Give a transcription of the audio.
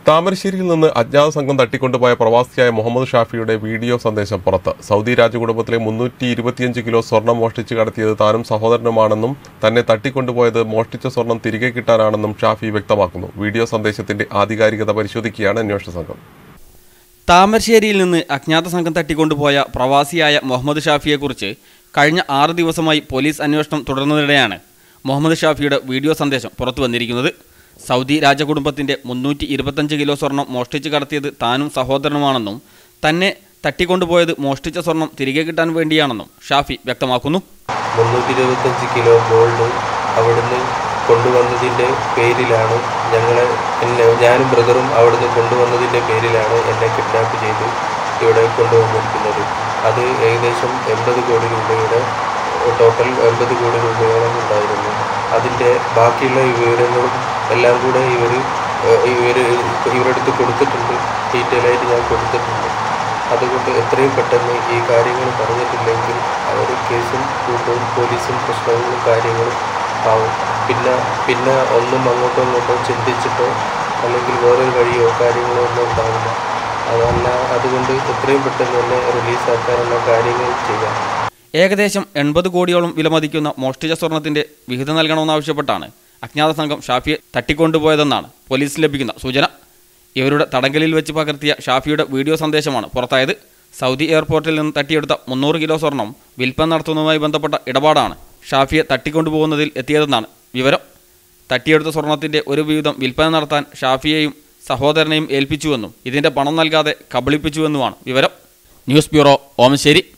താമരശ്ശേരിയിൽ നിന്ന് അജ്ഞാത സംഘം തട്ടിക്കൊണ്ടുപോയ പ്രവാസിയായ മുഹമ്മദ് ഷാഫിയുടെ വീഡിയോ സന്ദേശം പുറത്ത് സൗദി രാജകുടുംബത്തിലെ മുന്നൂറ്റി ഇരുപത്തിയഞ്ച് കിലോ സ്വർണം മോഷ്ടിച്ച് കടത്തിയത് താനും സഹോദരനുമാണെന്നും തന്നെ തട്ടിക്കൊണ്ടുപോയത് മോഷ്ടിച്ച സ്വർണം തിരികെ കിട്ടാനാണെന്നും ഷാഫി വ്യക്തമാക്കുന്നു വീഡിയോ സന്ദേശത്തിന്റെ ആധികാരികത പരിശോധിക്കുകയാണ് അന്വേഷണ സംഘം താമരശ്ശേരിയിൽ നിന്ന് അജ്ഞാത സംഘം തട്ടിക്കൊണ്ടുപോയ പ്രവാസിയായ മുഹമ്മദ് ഷാഫിയെക്കുറിച്ച് കഴിഞ്ഞ ആറ് ദിവസമായി പോലീസ് അന്വേഷണം തുടർന്നതിനിടെയാണ് മുഹമ്മദ് ഷാഫിയുടെ വീഡിയോ സന്ദേശം പുറത്തു വന്നിരിക്കുന്നത് സൗദി രാജകുടുംബത്തിന്റെ മുന്നൂറ്റി ഇരുപത്തഞ്ച് കിലോ സ്വർണം മോഷ്ടിച്ച് കടത്തിയത് താനും സഹോദരനുമാണെന്നും തന്നെ തട്ടിക്കൊണ്ടുപോയത് മോഷ്ടിച്ച സ്വർണം തിരികെ കിട്ടാൻ വേണ്ടിയാണെന്നും ഷാഫി വ്യക്തമാക്കുന്നു മുന്നൂറ്റി ഇരുപത്തഞ്ച് കിലോ ഗോൾഡ് അവിടുന്ന് കൊണ്ടുവന്നതിൻ്റെ പേരിലാണ് ഞങ്ങളെ എന്നെ ഞാനും ബ്രദറും അവിടുന്ന് കൊണ്ടുവന്നതിൻ്റെ പേരിലാണ് എന്നെ കിഡ്നാപ്പ് ചെയ്ത് ഇവിടെ കൊണ്ടുവന്നിരിക്കുന്നത് അത് ഏകദേശം എൺപത് കോടി രൂപയുടെ ടോട്ടൽ എൺപത് കോടി രൂപയോളം ഉണ്ടായിരുന്നു അതിൻ്റെ ബാക്കിയുള്ള വിവരങ്ങളും എല്ലാം കൂടെ ഇവർ ഇവർ ഇവരുടെ അടുത്ത് കൊടുത്തിട്ടുണ്ട് ഡീറ്റെയിൽ ആയിട്ട് ഞാൻ കൊടുത്തിട്ടുണ്ട് അതുകൊണ്ട് എത്രയും പെട്ടെന്ന് ഈ കാര്യങ്ങൾ പറഞ്ഞിട്ടില്ലെങ്കിൽ അവർ കേസും കൂട്ടവും പോലീസും പ്രശ്നങ്ങളും കാര്യങ്ങളും ആവും പിന്നെ പിന്നെ ഒന്നും അങ്ങോട്ടോ ഇങ്ങോട്ടോ ചിന്തിച്ചിട്ടോ അല്ലെങ്കിൽ വേറൊരു വഴിയോ കാര്യങ്ങളോ ഒന്നും ഉണ്ടാവില്ല അതല്ല അതുകൊണ്ട് എത്രയും പെട്ടെന്ന് തന്നെ റിലീസാക്കാനുള്ള കാര്യങ്ങൾ ചെയ്യാം ഏകദേശം എൺപത് കോടിയോളം വിലമതിക്കുന്ന മോഷ്ടിച്ച സ്വർണത്തിന്റെ വിഹിതം നൽകണമെന്നാവശ്യപ്പെട്ടാണ് അജ്ഞാത സംഘം ഷാഫിയെ തട്ടിക്കൊണ്ടുപോയതെന്നാണ് പോലീസിന് ലഭിക്കുന്ന സൂചന ഇവരുടെ തടങ്കലിൽ വെച്ച് പകർത്തിയ ഷാഫിയുടെ വീഡിയോ സന്ദേശമാണ് പുറത്തായത് സൗദി എയർപോർട്ടിൽ നിന്ന് തട്ടിയെടുത്ത മുന്നൂറ് കിലോ സ്വർണം വിൽപ്പന നടത്തുന്നതുമായി ബന്ധപ്പെട്ട ഇടപാടാണ് ഷാഫിയെ തട്ടിക്കൊണ്ടുപോകുന്നതിൽ എത്തിയതെന്നാണ് വിവരം തട്ടിയെടുത്ത സ്വർണത്തിന്റെ ഒരു വിഹിതം വിൽപ്പന നടത്താൻ ഷാഫിയെയും സഹോദരനെയും ഏൽപ്പിച്ചുവെന്നും ഇതിന്റെ പണം നൽകാതെ കബളിപ്പിച്ചുവെന്നുമാണ് വിവരം ന്യൂസ് ബ്യൂറോ ഓമശ്ശേരി